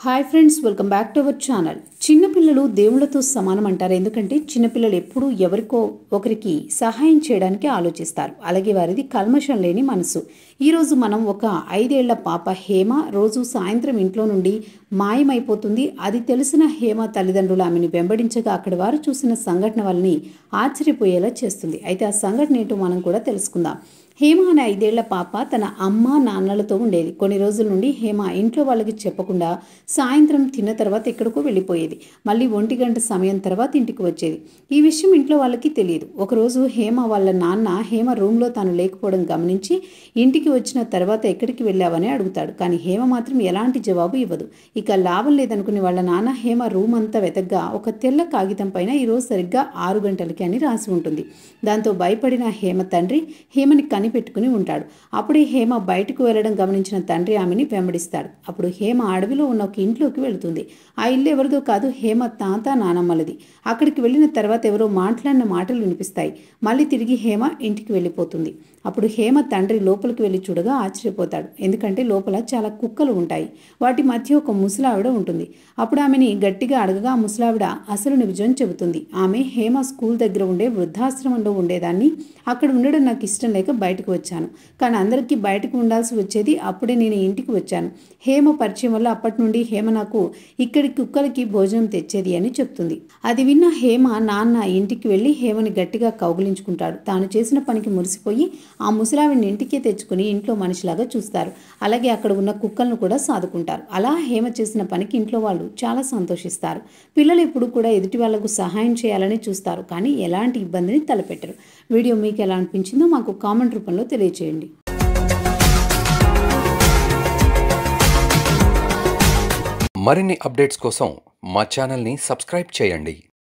hi friends welcome back to our channel చిన్నపిల్లలు దేవుళ్ళతో సమానం అంటారు ఎందుకంటే చిన్నపిల్లలు ఎప్పుడూ ఎవరికో ఒకరికి సహాయం చేయడానికి ఆలోచిస్తారు అలాగే వారిది కల్మషం లేని మనసు ఈరోజు మనం ఒక ఐదేళ్ల పాప హేమ రోజు సాయంత్రం ఇంట్లో నుండి మాయమైపోతుంది అది తెలిసిన హేమ తల్లిదండ్రులు ఆమెను వెంబడించగా అక్కడి వారు చూసిన సంఘటన వాళ్ళని ఆశ్చర్యపోయేలా చేస్తుంది అయితే ఆ సంఘటన ఏంటో మనం కూడా తెలుసుకుందాం హేమ అనే ఐదేళ్ల పాప తన అమ్మ నాన్నలతో ఉండేది కొన్ని రోజుల నుండి హేమ ఇంట్లో వాళ్ళకి చెప్పకుండా సాయంత్రం తిన్న తర్వాత ఎక్కడికో వెళ్ళిపోయేది మళ్ళీ ఒంటి గంట సమయం తర్వాత ఇంటికి వచ్చేది ఈ విషయం ఇంట్లో వాళ్ళకి తెలియదు ఒకరోజు హేమ వాళ్ళ నాన్న హేమ రూమ్లో తాను లేకపోవడం గమనించి ఇంటికి వచ్చిన తర్వాత ఎక్కడికి వెళ్ళావని అడుగుతాడు కానీ హేమ మాత్రం ఎలాంటి జవాబు ఇవ్వదు ఇక లాభం లేదనుకుని వాళ్ళ నాన్న హేమ రూమ్ అంతా వెతగ్గా ఒక తెల్ల కాగితం పైన ఈరోజు సరిగ్గా ఆరు గంటలకి అని రాసి ఉంటుంది దాంతో భయపడిన హేమ తండ్రి హేమని కనిపెట్టుకుని ఉంటాడు అప్పుడే హేమ బయటకు వెళ్ళడం గమనించిన తండ్రి ఆమెని వెంబడిస్తాడు అప్పుడు హేమ అడవిలో ఉన్న ఒక ఇంట్లోకి వెళుతుంది ఆ ఇల్లు ఎవరిదో కాదు హేమ తాత నానమ్మలది అక్కడికి వెళ్ళిన తర్వాత ఎవరో మాట్లాడిన మాటలు వినిపిస్తాయి మళ్ళీ తిరిగి హేమ ఇంటికి వెళ్ళిపోతుంది అప్పుడు హేమ తండ్రి లోపలికి వెళ్ళి చూడగా ఆశ్చర్యపోతాడు ఎందుకంటే లోపల చాలా కుక్కలు ఉంటాయి వాటి మధ్య ఒక ముసలావిడ ఉంటుంది అప్పుడు ఆమెని గట్టిగా అడగగా ఆ ముసలావిడ అసలు నిజం చెబుతుంది ఆమె హేమ స్కూల్ దగ్గర ఉండే వృద్ధాశ్రమంలో ఉండేదాన్ని అక్కడ ఉండడం నాకు ఇష్టం లేక బయటకు వచ్చాను కానీ అందరికీ బయటకు ఉండాల్సి వచ్చేది అప్పుడే నేను ఇంటికి వచ్చాను హేమ పరిచయం వల్ల అప్పటి నుండి హేమ నాకు ఇక్కడి కుక్కలకి భోజనం తెచ్చేది అని చెప్తుంది అది విన్న హేమ నాన్న ఇంటికి వెళ్ళి హేమని గట్టిగా కౌగిలించుకుంటాడు తాను చేసిన పనికి మురిసిపోయి ఆ ముసలావిని ఇంటికే తెచ్చుకుని ఇంట్లో మనిషిలాగా చూస్తారు అలాగే అక్కడ ఉన్న కుక్కలను కూడా సాదుకుంటారు అలా హేమ చేసిన పనికి ఇంట్లో వాళ్ళు చాలా సంతోషిస్తారు పిల్లలు ఎప్పుడు కూడా ఎదుటి వాళ్లకు సహాయం చేయాలని చూస్తారు కానీ ఎలాంటి ఇబ్బందిని తలపెట్టరు వీడియో మీకు ఎలా అనిపించిందో మాకు కామెంట్ రూపంలో తెలియజేయండి మరిన్ని అప్డేట్స్ కోసం మా ఛానల్ని సబ్స్క్రైబ్ చేయండి